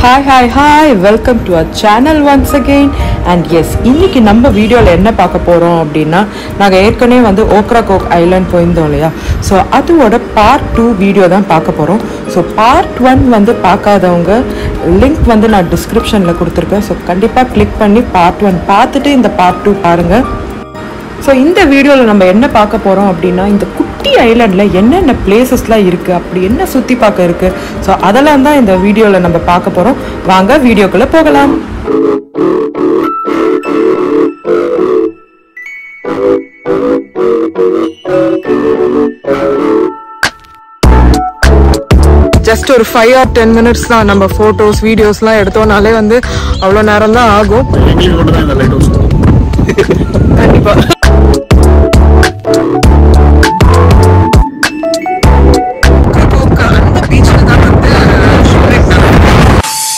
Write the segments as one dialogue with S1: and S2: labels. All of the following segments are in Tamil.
S1: Hi hi hi welcome to uh channel once again and yes இன்னைக்கு நம்ம வீடியோவில் என்ன பார்க்க போகிறோம் அப்படின்னா நாங்கள் ஏற்கனவே வந்து ஓக்ரா கோக் ஐலாண்ட் போயிருந்தோம் இல்லையா ஸோ அதோட பார்ட் டூ வீடியோ தான் பார்க்க போகிறோம் ஸோ பார்ட் ஒன் வந்து பார்க்காதவங்க லிங்க் வந்து நான் டிஸ்கிரிப்ஷனில் கொடுத்துருக்கேன் ஸோ கண்டிப்பாக கிளிக் பண்ணி பார்ட் ஒன் பார்த்துட்டு இந்த பார்ட் டூ பாருங்கள் ஸோ இந்த வீடியோவில் நம்ம என்ன பார்க்க போகிறோம் அப்படின்னா இந்த குட்டி ஐலாண்டில் என்னென்ன பிளேசஸ்லாம் இருக்குது அப்படி என்ன சுற்றி பார்க்க இருக்குது ஸோ அதெல்லாம் தான் இந்த வீடியோவில் நம்ம பார்க்க போகிறோம் வாங்க வீடியோக்குள்ளே போகலாம் ஜஸ்ட் ஒரு ஃபைவ் ஆர் டென் மினிட்ஸ் தான் நம்ம ஃபோட்டோஸ் வீடியோஸ்லாம் எடுத்தோம்னாலே வந்து அவ்வளோ நேரம் தான் ஆகும்
S2: எங்களுக்கு மட்டும் தான் இந்த லைட் ஹவுஸ்
S1: கண்டிப்பாக அந்த பீச்சில் தான் வந்து shipwreck நடந்தது.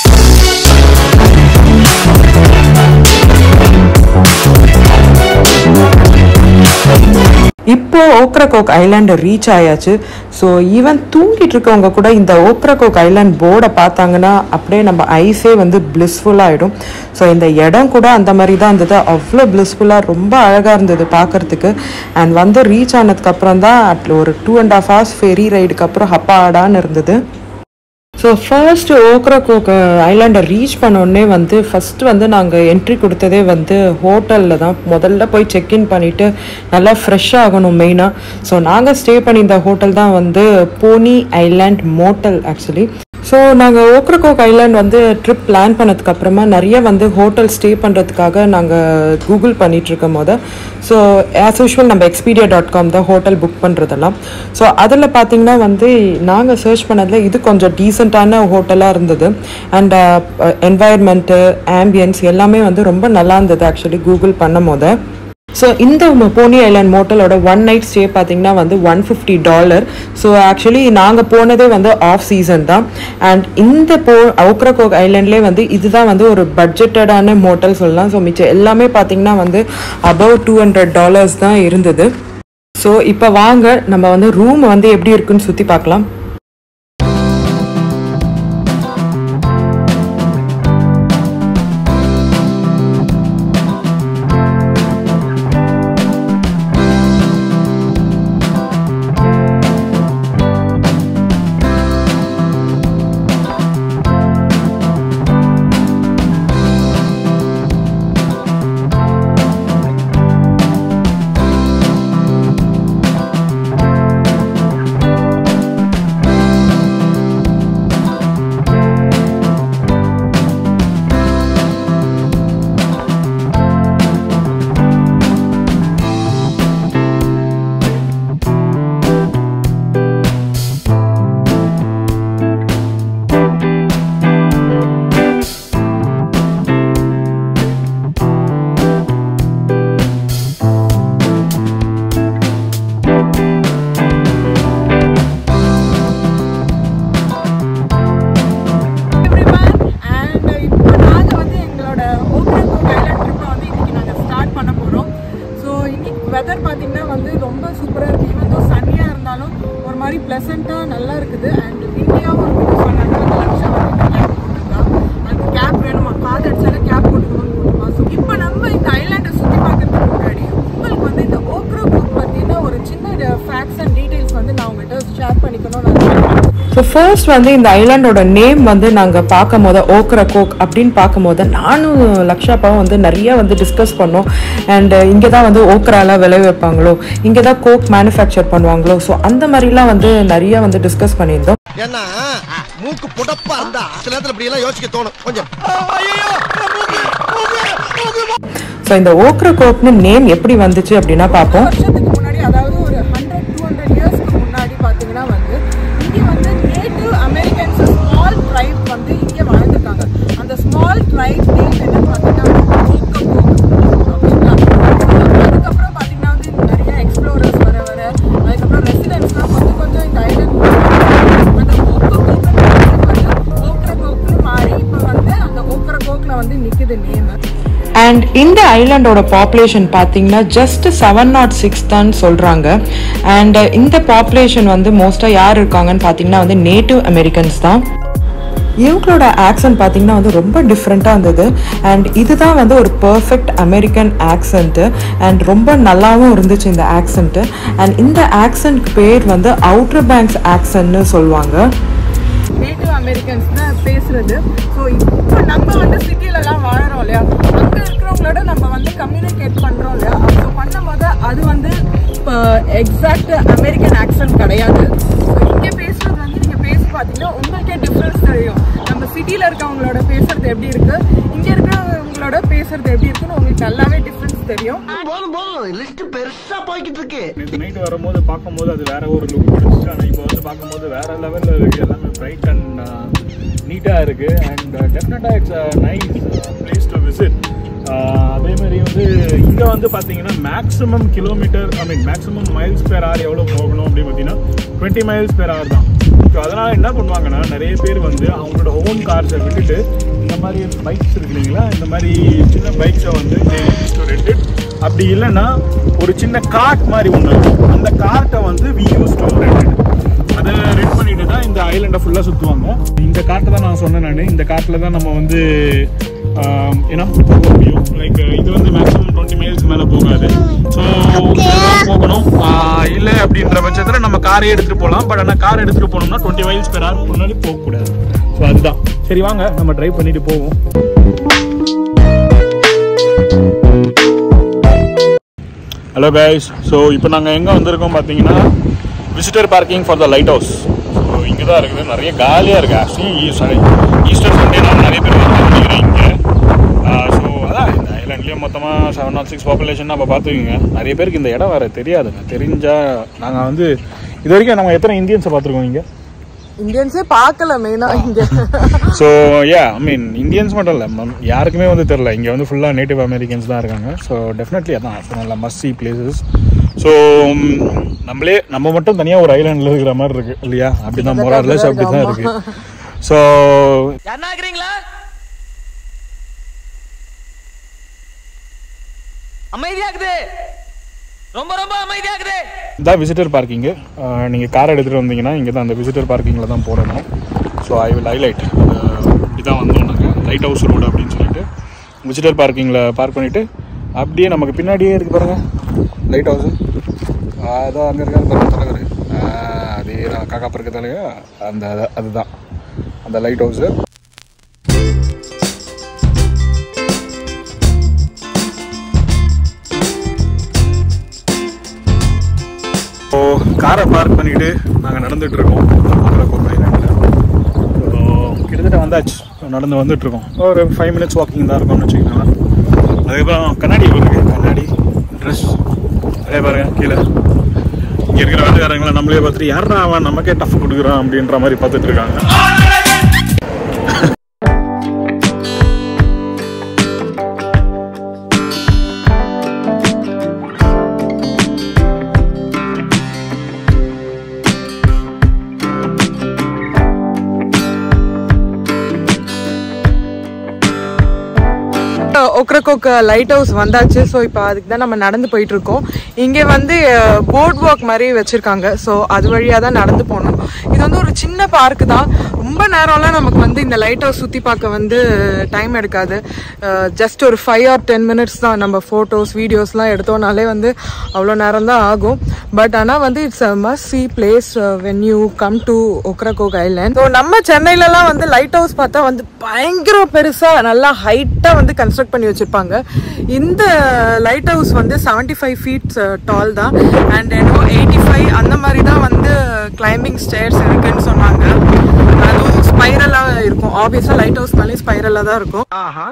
S1: இப்போ ஓக்ரகோக் ஐலாண்டு ரீச் ஆயாச்சு ஸோ ஈவன் தூங்கிட்டு இருக்கவங்க கூட இந்த ஓக்ரகோக் ஐலாண்ட் போர்டை பார்த்தாங்கன்னா அப்படியே நம்ம ஐஸே வந்து பிளிஸ்ஃபுல்லாக ஆகிடும் ஸோ இந்த இடம் கூட அந்த மாதிரி தான் இருந்தது அவ்வளோ பிளிஸ்ஃபுல்லாக ரொம்ப அழகாக இருந்தது பார்க்கறதுக்கு அண்ட் வந்து ரீச் ஆனதுக்கப்புறம் தான் at ஒரு two and half hours ferry ரைடுக்கு அப்புறம் ஹப்பாடான்னு இருந்தது ஸோ ஃபர்ஸ்ட் ஓக்ரகோக் ஐலாண்டை ரீச் பண்ணோடனே வந்து ஃபர்ஸ்ட் வந்து நாங்கள் என்ட்ரி கொடுத்ததே வந்து ஹோட்டலில் தான் முதல்ல போய் செக்இன் பண்ணிவிட்டு நல்லா ஃப்ரெஷ் ஆகணும் மெயினாக ஸோ நாங்கள் ஸ்டே பண்ணியிருந்த ஹோட்டல் தான் வந்து Pony island motel actually so நாங்கள் ஓக்ரகோக் ஐலாண்ட் வந்து ட்ரிப் பிளான் பண்ணதுக்கு அப்புறமா நிறைய வந்து ஹோட்டல் ஸ்டே பண்ணுறதுக்காக நாங்கள் கூகுள் பண்ணிட்டு இருக்கும் போது ஸோ ஆஸ் யூஷுவல் நம்ம எக்ஸ்பீடியா டாட் காம் தான் ஹோட்டல் புக் பண்ணுறதெல்லாம் ஸோ அதில் பார்த்தீங்கன்னா வந்து நாங்கள் சர்ச் பண்ணதில் இது கொஞ்சம் டீசெண்டான ஹோட்டலாக இருந்தது அண்ட் என்வாயர்மெண்ட்டு ஆம்பியன்ஸ் எல்லாமே வந்து ரொம்ப நல்லா இருந்தது ஆக்சுவலி கூகுள் பண்ணும் போது ஸோ இந்த போனி ஐலாண்ட் மோட்டலோட ஒன் நைட் ஸ்டே பார்த்தீங்கன்னா வந்து one fifty dollar so actually நாங்கள் போனதே வந்து ஆஃப் சீசன் தான் அண்ட் இந்த போ ஓக்ரகோக் ஐலாண்ட்லேயே வந்து இதுதான் வந்து ஒரு பட்ஜெட்டடான மோட்டல் சொல்லலாம் ஸோ மிச்சம் எல்லாமே பார்த்தீங்கன்னா வந்து அபவ் டூ ஹண்ட்ரட் டாலர்ஸ் தான் இருந்தது ஸோ இப்போ வாங்க நம்ம வந்து ரூம் வந்து எப்படி இருக்குன்னு சுற்றி பார்க்கலாம்
S3: everyone. And இப்போ நாங்க வந்து எங்களோட ஓக்ரகோக் ஐலாண்ட் ட்ரிப்பை வந்து இன்னைக்கு நாங்க ஸ்டார்ட் பண்ண போறோம் ஸோ இன்னைக்கு வெதர் பார்த்தீங்கன்னா வந்து ரொம்ப சூப்பராக இருக்கு ஈவன் தோ சன்னியாக இருந்தாலும் ஒரு மாதிரி ப்ளசண்ட்டாக நல்லா இருக்குது அண்ட் இந்தியாவும் இருக்குது சொன்னாங்க அந்த லட்சம் வந்து கேப் போட்டிருக்கா அந்த கேப் வேணுமா காது அடிச்சாலும் கேப் போட்டுக்கணும்னு போட்டுமா ஸோ இப்போ நம்ம இந்த ஐலாண்டை சுற்றி பார்க்கறதுக்கு முன்னாடி உங்களுக்கு வந்து இந்த ஓக்ரகோக் பற்றின ஒரு சின்ன ஃபேக்ட்ஸ் அண்ட் டீட்டெயில்ஸ் வந்து நான் உங்கள்கிட்ட ஷேர் பண்ணிக்கணும்னு நான்
S1: ஸோ ஃபர்ஸ்ட் வந்து இந்த ஐலாண்டோட நேம் வந்து நாங்கள் பார்க்கும் போது ஓக்ரா கோக் அப்படின்னு பார்க்கும்போது நானும் லக்ஷாப்பாவும் வந்து நிறைய வந்து டிஸ்கஸ் பண்ணோம் அண்ட் இங்கே தான் வந்து ஓக்ராலாம் விளை வைப்பாங்களோ இங்கே தான் கோக் மேனுஃபேக்சர் பண்ணுவாங்களோ ஸோ அந்த மாதிரிலாம் வந்து நிறைய வந்து டிஸ்கஸ் பண்ணியிருந்தோம்
S4: ஏன்னா மூக்கு புடப்பா இருந்தா சில நேரத்துல இப்படி எல்லாம் யோசிக்க தோணும் கொஞ்சம்
S1: ஸோ இந்த ஓக்ரா கோக்னு நேம் எப்படி வந்துச்சு அப்படின்னா பார்ப்போம்
S3: வருஷத்துக்கு முன்னாடி அதாவது ஒரு ஹண்ட்ரட் டூ ஹண்ட்ரட் இயர்ஸ்க்கு முன்னாடி பார்த்தீங்கன்னா வந்து இங்கே வந்து நேட்டிவ் அமெரிக்கன்ஸ் ஸ்மால் ட்ரைப் வந்து இங்கே வாழ்ந்துருக்காங்க அந்த ஸ்மால் ட்ரைப் நேம் என்ன பார்த்தீங்கன்னா ஓகேங்களா அதுக்கப்புறம் பார்த்தீங்கன்னா வந்து நிறைய எக்ஸ்ப்ளோரர்ஸ் வர வர அதுக்கப்புறம் ரெசிடென்ட்ஸ்லாம் கொஞ்சம் கொஞ்சம் இந்த ஐலண்ட் அந்த ஓக்ரகோக்னு மாறி இப்போ வந்து அந்த ஓக்ரகோக்கில் வந்து நிற்குது நேம்
S1: அண்ட் இந்த ஐலாண்டோட பாப்புலேஷன் பார்த்தீங்கன்னா ஜஸ்ட் செவன் நாட் சிக்ஸ் தான் சொல்கிறாங்க அண்ட் இந்த பாப்புலேஷன் வந்து மோஸ்ட்டாக யார் இருக்காங்கன்னு பார்த்தீங்கன்னா வந்து நேட்டிவ் அமெரிக்கன்ஸ் தான் இவங்களோட ஆக்சன்ட் பார்த்தீங்கன்னா வந்து ரொம்ப டிஃப்ரெண்ட்டாக இருந்தது அண்ட் இதுதான் வந்து ஒரு பர்ஃபெக்ட் அமெரிக்கன் ஆக்சண்ட்டு அண்ட் ரொம்ப நல்லாவும் இருந்துச்சு இந்த ஆக்சண்ட்டு அண்ட் இந்த ஆக்சண்ட்க்கு பேர் வந்து அவுட்டர் பேங்க்ஸ் ஆக்சன்ட்னு சொல்லுவாங்க
S3: நேட்டிவ் அமெரிக்கன்ஸ் தான் பேசுறது ஸோ இப்போ நம்ம வந்து சிட்டிலலாம் வாழறோம் இல்லையா அங்கே இருக்கிறவங்களோட நம்ம வந்து கம்யூனிகேட் பண்ணுறோம் இல்லையா ஸோ பண்ணும்போது அது வந்து இப்போ எக்ஸாக்ட் அமெரிக்கன் ஆக்சன்ட் கிடையாது ஸோ இங்கே பேசுறது வந்து நீங்கள் பேசி பார்த்தீங்கன்னா உங்களுக்கே டிஃப்ரென்ஸ் தெரியும் நம்ம சிட்டியில் இருக்கவங்களோட பேசுறது எப்படி இருக்கு இங்கே இருக்கிறவங்களோட பேசுறது எப்படி இருக்குன்னு உங்களுக்கு நல்லாவே டிஃப்ரென்ஸ் தெரியும்
S4: போதும் போதும் லிஸ்ட் பெருசா போய்கிட்டு இருக்கு
S2: நேற்று நைட்டு வரும்போது பார்க்கும்போது அது வேற ஒரு லுக் கொடுத்துச்சு ஆனால் இப்போ வந்து பார்க்கும்போது வேற லெவலில் இருக்குது எல்லாமே பிரைட் அண்ட் நீட்டாக இருக்குது அண்ட் டெஃபினட்டாக it's a nice place to visit அதே மாதிரி வந்து இங்கே வந்து பார்த்தீங்கன்னா maximum kilometre I mean maximum miles per hour எவ்வளோ போகணும் அப்படின்னு பார்த்தீங்கன்னா டுவெண்ட்டி மைல்ஸ் பேர் ஆர் தான் ஸோ அதனால் என்ன பண்ணுவாங்கன்னா நிறைய பேர் வந்து அவங்களோட ஓன் கார்ஸை விட்டுட்டு இந்த மாதிரி பைக்ஸ் இருக்கு இல்லைங்களா இந்த மாதிரி சின்ன பைக்ஸை வந்து ரெண்டட் அப்படி இல்லைன்னா ஒரு சின்ன கார்ட் மாதிரி ஒன்று இருக்கும் அந்த கார்ட்டை வந்து வி யூஸ் டு ரெண்டட் அதை ரெட் பண்ணிட்டு தான் இந்த ஐலண்டை ஃபுல்லாக சுற்றுவாங்க இந்த கார்ட்டை தான் நான் சொன்னேன் நான் இந்த கார்ட்டில் தான் நம்ம வந்து ஏன்னா போக முடியும் லைக் இது வந்து மேக்ஸிமம் டுவெண்ட்டி மைல்ஸ்க்கு மேலே போகாது ஸோ போகணும் இல்லை அப்படின்ற பட்சத்தில் நம்ம காரே எடுத்துகிட்டு போகலாம் பட் ஆனால் கார் எடுத்துகிட்டு போனோம்னா டுவெண்ட்டி மைல்ஸ் பெர் ஹவர் முன்னாடி போகக்கூடாது ஸோ அதுதான் சரி வாங்க நம்ம ட்ரைவ் பண்ணிட்டு போவோம் ஹலோ கைஸ் ஸோ இப்போ நாங்கள் எங்கே வந்திருக்கோம் பார்த்தீங்கன்னா visitor parking for the lighthouse so இங்கே தான் இருக்குது நிறைய காலியாக இருக்குது ஆக்சுவலி ஈஸ்டர் சண்டே நான் நிறைய பேர் வந்து நினைக்கிறேன் இங்கே ஸோ அதான் இந்த ஐலாண்ட்லேயும் மொத்தமாக செவன் நாட் சிக்ஸ் பாப்புலேஷன் நம்ம பார்த்துக்கோங்க நிறைய பேருக்கு இந்த இடம் வேறு தெரியாதுங்க தெரிஞ்சால் நாங்கள் வந்து இது வரைக்கும் நம்ம எத்தனை இந்தியன்ஸை பார்த்துருக்கோம் இங்கே
S3: இந்தியன்ஸே பார்க்கல மெயினாக இங்கே
S2: ஸோ யா ஐ மீன் இந்தியன்ஸ் மட்டும் இல்லை யாருக்குமே வந்து தெரில இங்கே வந்து ஃபுல்லாக நேட்டிவ் அமெரிக்கன்ஸ் தான் இருக்காங்க ஸோ டெஃபினெட்லி அதான் நல்ல மஸ்ட் பிளேசஸ் ஸோ நம்மளே நம்ம மட்டும் தனியாக ஒரு ஐலாண்டில் இருக்கிற மாதிரி இருக்கு இல்லையா அப்படி தான் மொரார்லெஸ் அப்படி தான் இருக்கு ஸோ
S5: யாருனாக்குறீங்களா அமைதியாக்குது ரொம்ப ரொம்ப அமைதியாக்குது
S2: இதான் விசிட்டர் பார்க்கிங்கு நீங்கள் கார் எடுத்துகிட்டு வந்தீங்கன்னா இங்கே தான் அந்த விசிட்டர் பார்க்கிங்கில் தான் போடணும் ஸோ ஐ வில் ஹைலைட் இப்படி தான் வந்தோம் நாங்கள் லைட் ஹவுஸ் ரோடு அப்படின்னு சொல்லிட்டு விசிட்டர் பார்க்கிங்கில் பார்க் பண்ணிவிட்டு அப்படியே நமக்கு பின்னாடியே இருக்கு பாருங்க லைட் ஹவுஸு அதான் அங்கே இருக்காரு பாருங்க தலைவர் ஆஹ் அதே தான் காக்கா பறக்க தலைவர் அந்த அது- அதுதான் அந்த லைட் ஹவுஸு ஸோ காரை பார்க் பண்ணிட்டு நாங்கள் நடந்துட்டு இருக்கோம் ஆலக்கோட்டை ஐலாண்டில் ஸோ கிட்டத்தட்ட வந்தாச்சு நடந்து வந்துட்டு இருக்கோம் ஒரு ஃபைவ் மினிட்ஸ் வாக்கிங் தான் இருக்கும்னு வச்சுக்கோங்களேன் அதுக்கப்புறம் கண்ணாடி இருக்கு கண்ணாடி ட்ரெஸ் அதே பாருங்க கீழே இங்கே இருக்கிற வேலைக்காரங்களை நம்மளே பார்த்துட்டு யாரா அவன் நமக்கே டஃப் கொடுக்குறான் அப்படின்ற மாதிரி பார்த்துட்டு இருக்காங்க
S3: ஒக்ரகோக் லைட் ஹவுஸ் வந்தாச்சு ஸோ இப்போ அதுக்கு தான் நம்ம நடந்து போயிட்டு இருக்கோம் இங்கே வந்து போர்ட் வாக் மாதிரி வச்சிருக்காங்க ஸோ அது வழியாக தான் நடந்து போகணும் இது வந்து ஒரு சின்ன பார்க் தான் ரொம்ப நேரம்லாம் நமக்கு வந்து இந்த லைட் ஹவுஸ் சுற்றி பார்க்க வந்து டைம் எடுக்காது ஜஸ்ட் ஒரு ஃபைவ் ஆர் டென் மினிட்ஸ் தான் நம்ம ஃபோட்டோஸ் வீடியோஸ்லாம் எடுத்தோம்னாலே வந்து அவ்வளோ நேரம் தான் ஆகும் பட் ஆனால் வந்து it's a must see place when you come to Ocracoke island so நம்ம சென்னையிலலாம் வந்து லைட் ஹவுஸ் பார்த்தா வந்து பயங்கர பெருசாக நல்லா ஹைட்டாக வந்து கன்ஸ்ட்ரக்ட் பண்ணி வச்சுருப்பாங்க இந்த லைட் ஹவுஸ் வந்து செவன்ட்டி ஃபைவ் ஃபீட்ஸ் டால் தான் அண்ட் ஏன்னோ எயிட்டி ஃபைவ் அந்த மாதிரி தான் வந்து கிளைம்பிங் ஸ்டேர்ஸ் இருக்குன்னு சொன்னாங்க அதுவும் ஸ்பைரலாக இருக்கும் ஆப்வியஸாக லைட் ஹவுஸ் மேலே ஸ்பைரலாக தான் இருக்கும்
S4: ஆஹா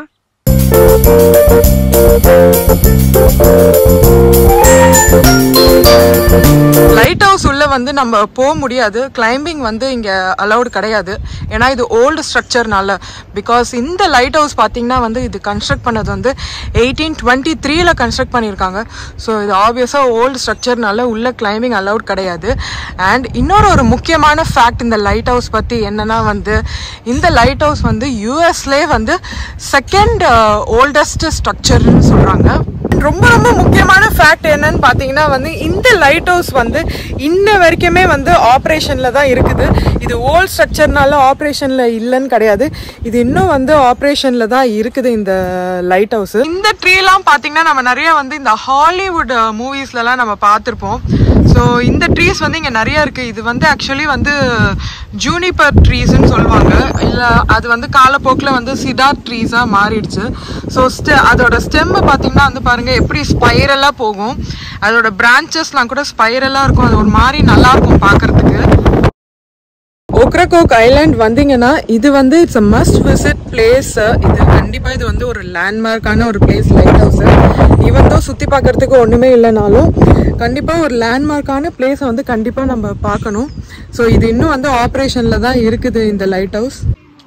S3: லைட் ஹவுஸ் உள்ள வந்து நம்ம போக முடியாது கிளைம்பிங் வந்து இங்க அலௌடு கிடையாது ஏன்னா இது ஓல்டு ஸ்ட்ரக்சர்னால பிகாஸ் இந்த லைட் ஹவுஸ் பார்த்தீங்கன்னா வந்து இது கன்ஸ்ட்ரக்ட் பண்ணது வந்து எயிட்டீன் டுவெண்ட்டி த்ரீல கன்ஸ்ட்ரக்ட் பண்ணியிருக்காங்க ஸோ இது ஆப்வியஸாக ஓல்டு ஸ்ட்ரக்சர்னால உள்ள கிளைம்பிங் அலௌட் கிடையாது அண்ட் இன்னொரு ஒரு முக்கியமான ஃபேக்ட் இந்த லைட் ஹவுஸ் பற்றி என்னன்னா வந்து இந்த லைட் ஹவுஸ் வந்து யூஎஸ்லேயே வந்து செகண்ட் ஓல்டஸ்ட் ஸ்ட்ரக்சர்னு சொல்கிறாங்க ரொம்ப ரொம்ப முக்கியமான fact
S1: ஃபேக்ட் என்னன்னு பார்த்தீங்கன்னா வந்து இந்த லைட் ஹவுஸ் வந்து இன்ன வரைக்குமே வந்து ஆப்ரேஷனில் தான் இருக்குது இது ஓல்ட் ஸ்ட்ரக்சர்னால ஆப்ரேஷனில் இல்லைன்னு கிடையாது இது இன்னும் வந்து ஆப்ரேஷனில் தான் இருக்குது இந்த லைட் ஹவுஸ் இந்த ட்ரீலாம் பார்த்தீங்கன்னா நம்ம நிறைய வந்து இந்த ஹாலிவுட் மூவிஸ்லலாம் நம்ம பார்த்துருப்போம் ஸோ இந்த ட்ரீஸ் வந்து இங்கே நிறைய இருக்குது இது வந்து ஆக்சுவலி வந்து ஜூனிபர் ட்ரீஸ்ன்னு சொல்லுவாங்க இல்லை அது வந்து காலப்போக்கில் வந்து சிடார் ட்ரீஸாக மாறிடுச்சு ஸோ ஸ்டெ அதோட ஸ்டெம்மை பார்த்தீங்கன்னா வந்து பாருங்கள் எப்படி ஸ்பைரலாக போகும் அதோட பிரான்ச்சஸ்லாம் கூட ஸ்பைரலாக இருக்கும் அது ஒரு மாதிரி நல்லாயிருக்கும் பார்க்குறதுக்கு ஓக்ரகோக் ஐலாண்ட் வந்தீங்கன்னா இது வந்து it's a must visit place இது கண்டிப்பா இது வந்து ஒரு லேண்ட்மார்க்கான ஒரு பிளேஸ் லைட் ஹவுஸ் ஈவன் தான் சுத்தி பார்க்கறதுக்கு ஒண்ணுமே இல்லைனாலும் கண்டிப்பா ஒரு லேண்ட்மார்க்கான பிளேஸை வந்து கண்டிப்பா நம்ம பார்க்கணும் ஸோ இது இன்னும் வந்து ஆப்ரேஷன்ல தான் இருக்குது இந்த லைட் ஹவுஸ்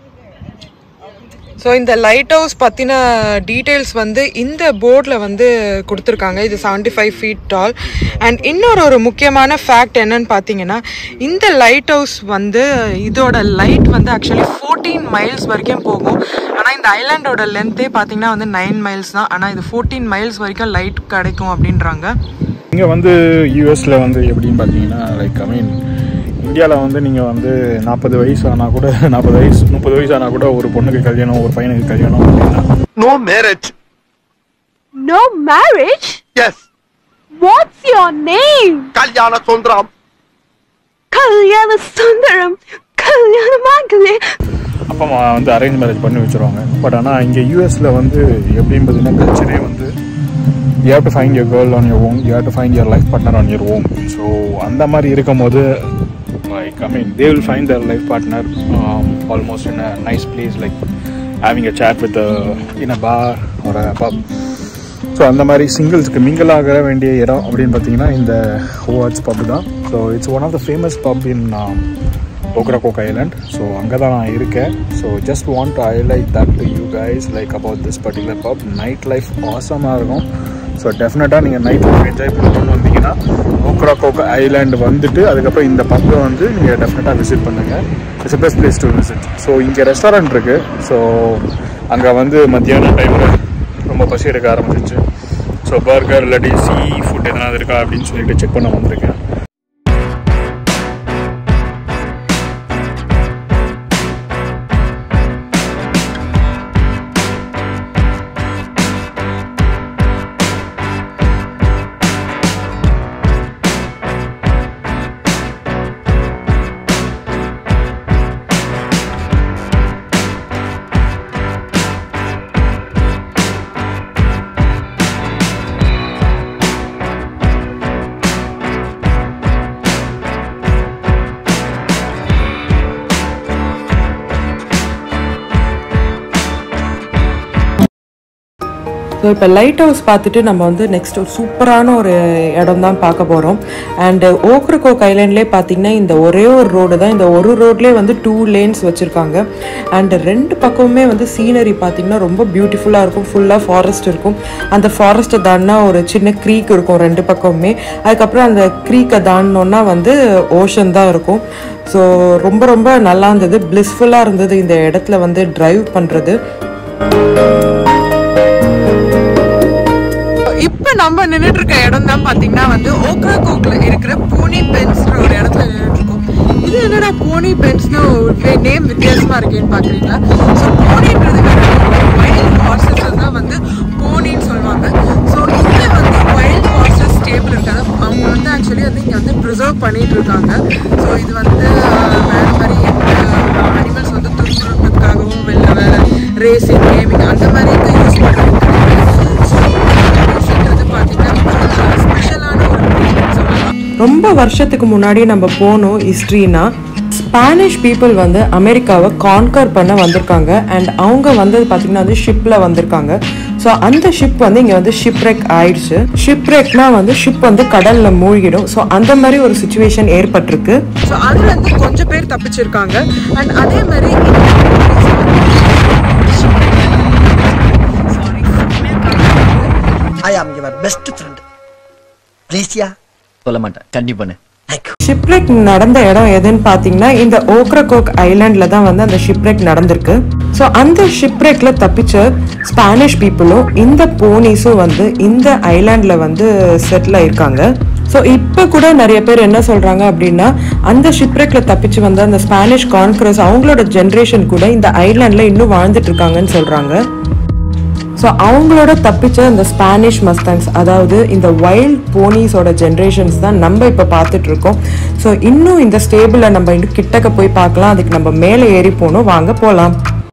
S1: ஸோ இந்த லைட் ஹவுஸ் பற்றின டீட்டெயில்ஸ் வந்து இந்த போர்டில் வந்து கொடுத்துருக்காங்க இது seventy five feet tall and இன்னொரு ஒரு முக்கியமான ஃபேக்ட் என்னன்னு பார்த்தீங்கன்னா இந்த லைட் ஹவுஸ் வந்து இதோட லைட் வந்து ஆக்சுவலி ஃபோர்டீன் மைல்ஸ் வரைக்கும் போகும் ஆனால் இந்த ஐலாண்டோட லென்த்தே பார்த்தீங்கன்னா வந்து நைன் மைல்ஸ் தான் ஆனால் இது ஃபோர்டீன் மைல்ஸ் வரைக்கும் லைட் கிடைக்கும் அப்படின்றாங்க
S2: இங்கே வந்து யூஎஸில் வந்து எப்படின்னு பார்த்தீங்கன்னா லைக் ஐ மீன் இந்தியாவில் வந்து நீங்கள் வந்து நாற்பது வயசு ஆனால் கூட நாற்பது வயசு முப்பது வயசு ஆனால் கூட ஒரு பொண்ணுக்கு கல்யாணம் ஒரு பையனுக்கு கல்யாணம் அப்படின்னா
S4: no marriage
S6: No marriage?
S4: Yes
S6: What's your name?
S4: கல்யாண Sundaram
S6: Kalyana Sundaram. Kalyana Mangale.
S2: அப்பா அம்மா வந்து அரேஞ்ச் மேரேஜ் பண்ணி வச்சுருவாங்க பட் ஆனால் இங்கே யூஎஸில் வந்து எப்படின்னு பார்த்தீங்கன்னா கல்ச்சரே வந்து you have to find your girl on your own you have to find your life partner on your own so அந்த மாதிரி இருக்கும்போது like I mean they will find their life partner almost in a nice place like having a chat with in a bar ஒரு பப் ஸோ அந்த மாதிரி சிங்கிள்ஸ்க்கு மிங்கிள் ஆக வேண்டிய இடம் அப்படின்னு பார்த்தீங்கன்னா இந்த ஹோவாட்ஸ் பப் தான் so it's one of the famous pub in Ocracoke island so அங்கே தான் நான் இருக்கேன் so just want to highlight that to you guys like about this particular pub night life ஆசமாக இருக்கும் ஸோ டெஃபினட்டாக நீங்கள் நைட் லைஃப் என்ஜாய் பண்ணணும்னு வந்தீங்கன்னா ஓக்ராகோக் ஐலாண்ட் வந்துட்டு அதுக்கப்புறம் இந்த பப்பை வந்து நீங்கள் டெஃபினட்டாக விசிட் பண்ணுங்கள் it's best place to visit so இங்கே ரெஸ்டாரண்ட் இருக்குது ஸோ அங்கே வந்து மத்தியான டைமில் ரொம்ப பசி எடுக்க ஆரம்பிச்சிச்சு ஸோ பர்கர் இல்லாட்டி சீ ஃபுட் எதனா இருக்கா அப்படின்னு சொல்லிட்டு செக் பண்ண வந்திருக்கேன்
S1: ஸோ இப்போ லைட் ஹவுஸ் பார்த்துட்டு நம்ம வந்து நெக்ஸ்ட் ஒரு சூப்பரான ஒரு இடம் தான் பார்க்க போகிறோம் அண்டு ஓக்ரகோக் ஐலாண்ட்லேயே பார்த்தீங்கன்னா இந்த ஒரே ஒரு ரோடு தான் இந்த ஒரு ரோட்லேயே வந்து டூ லேன்ஸ் வச்சுருக்காங்க அண்ட் ரெண்டு பக்கமுமே வந்து சீனரி பார்த்தீங்கன்னா ரொம்ப பியூட்டிஃபுல்லாக இருக்கும் ஃபுல்லாக ஃபாரஸ்ட் இருக்கும் அந்த ஃபாரஸ்ட்டை தாண்டினா ஒரு சின்ன க்ரீக் இருக்கும் ரெண்டு பக்கமுமே அதுக்கப்புறம் அந்த க்ரீக்கை தாண்டினோன்னா வந்து ஓஷன் தான் இருக்கும் ஸோ ரொம்ப ரொம்ப நல்லா இருந்தது பிளிஸ்ஃபுல்லாக இருந்தது இந்த இடத்துல வந்து டிரைவ் பண்ணுறது இப்போ நம்ம நின்றுட்டு இருக்க இடம் தான் பார்த்தீங்கன்னா வந்து ஓக்ராகோக்ல இருக்கிற போனி பென்ஸ்ன்ற ஒரு இடத்துல நின்றுட்டு இருக்கோம் இது என்னடா போனி பென்ஸ்னு நேம் வித்தியாசமா இருக்கேன்னு பார்க்குறீங்களா ஸோ போனின்றது வைல்ட் ஹார்சஸ் தான் வந்து போனின்னு சொல்லுவாங்க ஸோ இங்கே வந்து வைல்ட் ஹார்சஸ் ஸ்டேபிள் இருக்காது அவங்க வந்து ஆக்சுவலி வந்து இங்கே வந்து ப்ரிசர்வ் பண்ணிட்டு இருக்காங்க ஸோ இது வந்து ஆஹ், வேற மாதிரி அனிமல்ஸ் வந்து துன்புறுறதுக்காகவும் வெளில வேற ரேசிங் கேமிங் அந்த மாதிரி யூஸ் பண்ணுறாங்க ரொம்ப வருஷத்துக்கு முன்னாடி நம்ம போனோம் ஹிஸ்ட்ரினா ஸ்பானிஷ் பீப்புள் வந்து அமெரிக்காவை கான்கர் பண்ண வந்திருக்காங்க அண்ட் அவங்க வந்தது பார்த்தீங்கன்னா வந்து ஷிப்பில் வந்திருக்காங்க ஸோ அந்த ஷிப் வந்து இங்கே வந்து ஷிப்ரெக் ஆயிடுச்சு ஷிப்ரெக்னா வந்து ஷிப் வந்து கடலில் மூழ்கிடும் ஸோ அந்த மாதிரி ஒரு சுச்சுவேஷன் ஏற்பட்டிருக்கு ஸோ அதில் வந்து கொஞ்சம் பேர் தப்பிச்சிருக்காங்க அண்ட் அதே மாதிரி
S4: ஐ ஆம் யுவர் பெஸ்ட் ஃப்ரெண்ட் ப்ளீஸ்யா
S5: சொல்ல மாட்டேன் கண்டிப்பானு
S1: ஷிப்ரெக் நடந்த இடம் எதுன்னு பார்த்தீங்கன்னா இந்த ஓக்ரகோக் ஐலாண்ட்ல தான் வந்து அந்த ஷிப்ரெக் நடந்திருக்கு ஸோ அந்த ஷிப்ரெக்ல தப்பிச்ச ஸ்பானிஷ் பீப்புளும் இந்த போனீஸும் வந்து இந்த ஐலாண்ட்ல வந்து செட்டில் ஆயிருக்காங்க ஸோ இப்போ கூட நிறைய பேர் என்ன சொல்றாங்க அப்படின்னா அந்த ஷிப்ரெக்ல தப்பிச்சு வந்த அந்த ஸ்பானிஷ் கான்கரஸ் அவங்களோட ஜென்ரேஷன் கூட இந்த ஐலாண்ட்ல இன்னும் வாழ்ந்துட்டு இருக்காங்கன்னு சொல்றாங்க ஸோ அவங்களோட தப்பிச்ச இந்த ஸ்பானிஷ் மஸ்தாங்ஸ் அதாவது இந்த வைல்ட் போனீஸோட ஜென்ரேஷன்ஸ் தான் நம்ம இப்போ பார்த்துட்டு இருக்கோம் ஸோ இன்னும் இந்த ஸ்டேபிளில் நம்ம இன்னும் கிட்டக்க போய் பார்க்கலாம் அதுக்கு நம்ம மேலே ஏறி போகணும் வாங்க போகலாம்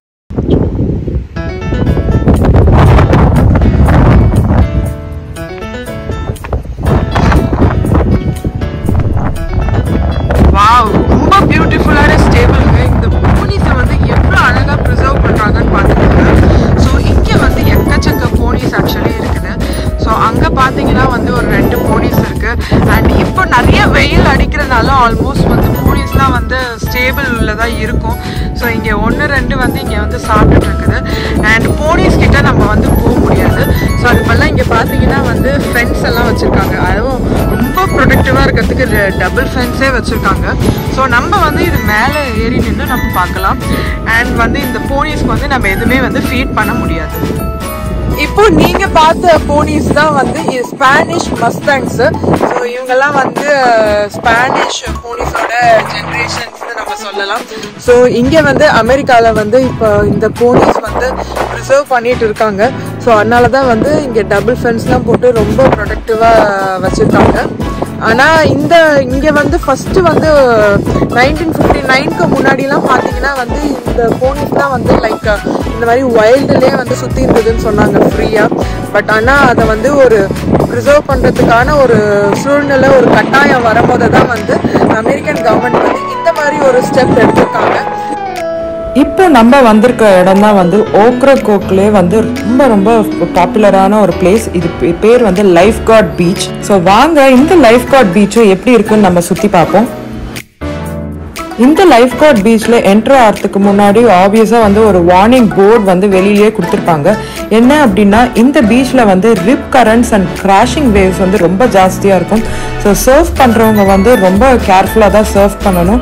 S3: வாவ் ரொம்ப பியூட்டிஃபுல்லான ஸ்டேபிளுங்க இந்த போனீஸை வந்து எவ்வளோ அழகாக ப்ரிசர்வ் பண்ணுறாங்கன்னு பார்த்துக்கோங்க ஸோ இங்கே வந்து எக்கச்சக்க போனீஸ் ஆக்சுவலி இருக்குது ஸோ அங்கே பார்த்தீங்கன்னா வந்து ஒரு ரெண்டு போனீஸ் இருக்குது அண்ட் இப்போ நிறைய வெயில் அடிக்கிறதுனால ஆல்மோஸ்ட் வந்து போனீஸ்லாம் வந்து ஸ்டேபிள் உள்ளதாக இருக்கும் ஸோ இங்கே ஒன்று ரெண்டு வந்து இங்கே வந்து சாப்பிட்டுட்டு இருக்குது அண்ட் போனீஸ் கிட்ட நம்ம வந்து போக முடியாது ஸோ அது பதிலாக இங்கே பார்த்தீங்கன்னா வந்து ஃபென்ஸ் எல்லாம் வச்சுருக்காங்க அதுவும் ரொம்ப ப்ரொடக்டிவாக இருக்கிறதுக்கு டபுள் ஃபென்ஸே வச்சுருக்காங்க ஸோ நம்ம வந்து இது மேலே ஏறி நின்று நம்ம பார்க்கலாம் அண்ட் வந்து இந்த போனீஸ்க்கு வந்து நம்ம எதுவுமே வந்து ஃபீட் பண்ண முடியாது இப்போ நீங்க பார்த்த போனீஸ் தான் வந்து ஸ்பானிஷ் மஸ்தாங்ஸ் ஸோ இவங்கெல்லாம் வந்து ஸ்பானிஷ் போனீஸோட ஜென்ரேஷன்ஸ் நம்ம சொல்லலாம் ஸோ இங்கே வந்து அமெரிக்காவில் வந்து இப்போ இந்த போனீஸ் வந்து ப்ரிசர்வ் பண்ணிட்டு இருக்காங்க ஸோ அதனால தான் வந்து இங்கே டபுள் ஃபென்ஸ்லாம் போட்டு ரொம்ப ப்ரொடக்டிவாக வச்சுருக்காங்க ஆனால் இந்த இங்கே வந்து ஃபஸ்ட்டு வந்து நைன்டீன் ஃபிஃப்டி நைன்க்கு முன்னாடிலாம் பார்த்தீங்கன்னா வந்து இந்த போனீஸ்லாம் வந்து லைக் இந்த மாதிரி வைல்டுலேயே வந்து சுற்றி இருந்ததுன்னு சொன்னாங்க ஃப்ரீயாக பட் ஆனால் அதை வந்து ஒரு ப்ரிசர்வ் பண்ணுறதுக்கான ஒரு சூழ்நிலை ஒரு கட்டாயம் வரும்போது தான் வந்து அமெரிக்கன் கவர்மெண்ட் வந்து இந்த மாதிரி ஒரு ஸ்டெப் எடுத்திருக்காங்க
S1: இப்போ நம்ம வந்திருக்க இடம் தான் வந்து ஓக்ரகோக்லே வந்து ரொம்ப ரொம்ப பாப்புலரான ஒரு பிளேஸ் இது பே- பேர் வந்து லைஃப் கார்ட் பீச் ஸோ வாங்க இந்த லைஃப் கார்ட் பீச்சும் எப்படி இருக்குன்னு நம்ம சுற்றி பார்ப்போம் இந்த லைஃப் கார்ட் பீச்சில் என்ட்ரு ஆகிறதுக்கு முன்னாடி ஆப்வியஸாக வந்து ஒரு வார்னிங் போர்டு வந்து வெளியிலேயே கொடுத்துருப்பாங்க என்ன அப்படின்னா இந்த பீச்சில் வந்து rip currents and crashing waves வந்து ரொம்ப ஜாஸ்தியாக இருக்கும் ஸோ சர்வ் பண்ணுறவங்க வந்து ரொம்ப கேர்ஃபுல்லாக தான் சர்வ் பண்ணணும்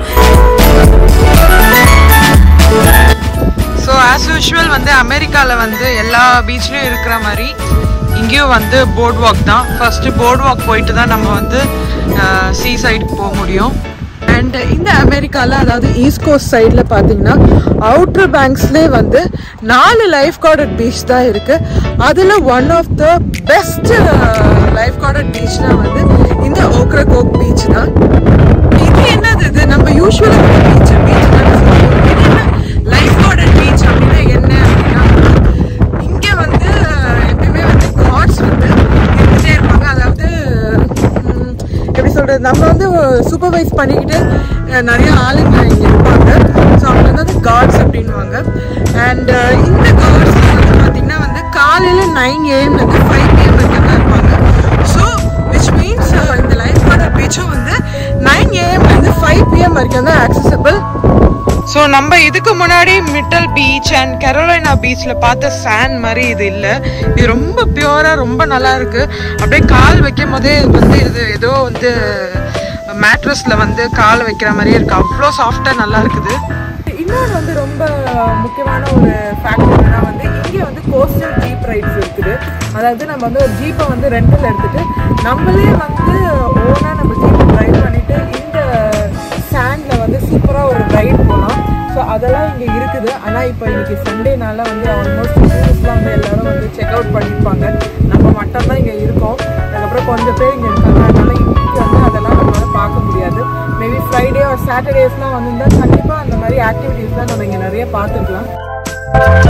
S3: ஸோ ஆஸ் யூஷுவல் வந்து அமெரிக்காவில் வந்து எல்லா பீச்லேயும் இருக்கிற மாதிரி இங்கேயும் வந்து போர்ட் வாக் தான் ஃபர்ஸ்ட்டு போர்ட் வாக் போயிட்டு தான் நம்ம வந்து சீ சைடுக்கு போக முடியும் அண்ட் இந்த அமெரிக்காவில் அதாவது ஈஸ்ட் கோஸ்ட் சைடில் பார்த்தீங்கன்னா அவுட்டர் பேங்க்ஸ்லேயே வந்து நாலு லைஃப் கார்டட் பீச் தான் இருக்குது அதில் one of the best life guarded பீச்னா வந்து இந்த ஓக்ரகோக் பீச் தான் இது என்னது இது நம்ம யூஸ்வலாக பீச் பீச் இது என்ன லைஃப் கார்டன் பீச் அப்படின்னா என்ன அப்படின்னா இங்கே வந்து எப்பயுமே வந்து காட்ஸ் வந்து இருந்துகிட்டே இருப்பாங்க அதாவது ம், எப்படி சொல்கிறது நம்ம வந்து சூப்பர்வைஸ் பண்ணிக்கிட்டு அஹ், நிறைய ஆளுங்க இங்கே இருப்பாங்க ஸோ அவங்க வந்து காட்ஸ் அப்படின்வாங்க அண்ட் இந்த காட்ஸ் வந்து பார்த்திங்கன்னா வந்து காலையில் நைன் ஏஎம்லேருந்து ஃபைவ் பிஎம் வரைக்கும் தான் இருப்பாங்க ஸோ விச் மீன்ஸ் இந்த லைஃப் கார்டன் பீச்சும் வந்து நைன் ஏஎம்லேருந்து ஃபைவ் பிஎம் வரைக்கும் தான் ஆக்சசபிள் ஸோ நம்ம இதுக்கு முன்னாடி மிட்டல் பீச் அண்ட் கரோலைனா பீச்சில் பார்த்த சாண்ட் மாதிரி இது இல்லை இது ரொம்ப பியூராக ரொம்ப நல்லா இருக்கு அப்படியே கால் வைக்கும் போதே வந்து இது ஏதோ வந்து மேட்ரஸில் வந்து கால் வைக்கிற மாதிரியே இருக்கு அவ்வளோ சாஃப்டாக நல்லா இருக்குது இன்னொரு வந்து ரொம்ப முக்கியமான ஒரு ஃபேக்டர் என்னன்னா வந்து இங்கே வந்து கோஸ்டல் ஜீப் ரைட்ஸ் இருக்குது அதாவது நம்ம வந்து ஒரு ஜீப்பை வந்து ரெண்டில் எடுத்துட்டு நம்மளே வந்து ஓனாக நம்ம ஜீப்பை ட்ரைவ் பண்ணிட்டு இந்த சாண்டில் வந்து சூப்பராக ஒரு ரைட் போகலாம் ஸோ அதெல்லாம் இங்கே இருக்குது ஆனால் இப்போ இன்னைக்கு சண்டேனால வந்து ஆல்மோஸ்ட் டூரிஸ்ட்லாம் வந்து எல்லாரும் வந்து செக் அவுட் பண்ணியிருப்பாங்க நம்ம மட்டும் தான் இங்கே இருக்கோம் அதுக்கப்புறம் கொஞ்சம் பேர் இங்கே இருக்காங்க அதனால இன்னைக்கு வந்து அதெல்லாம் நம்மளால பார்க்க முடியாது மேபி ஃப்ரைடே ஒரு சாட்டர்டேஸ்லாம் வந்திருந்தா கண்டிப்பாக அந்த மாதிரி ஆக்டிவிட்டீஸ்லாம் நம்ம இங்கே நிறைய பார்த்துக்கலாம்